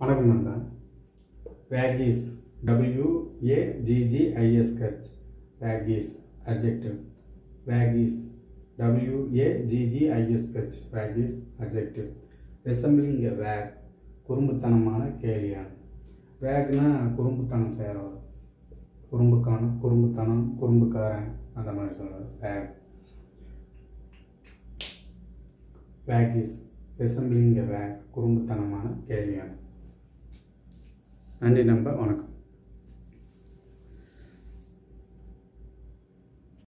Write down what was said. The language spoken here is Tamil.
வணக்கம் நண்பா waggish W A G G I S H waggish adjective waggish W A G G I S H waggish adjective resembling a wag குறும்புத்தனமான கேலியான் வேக்னா குறும்புத்தனம் செய்கிறவர் குறும்புக்கான குறும்புத்தனம் குறும்புக்காரன் அந்த மாதிரி சொல்கிறது wag waggish resembling a wag குறும்புத்தனமான கேலியான் நன்றி நம்ப வணக்கம்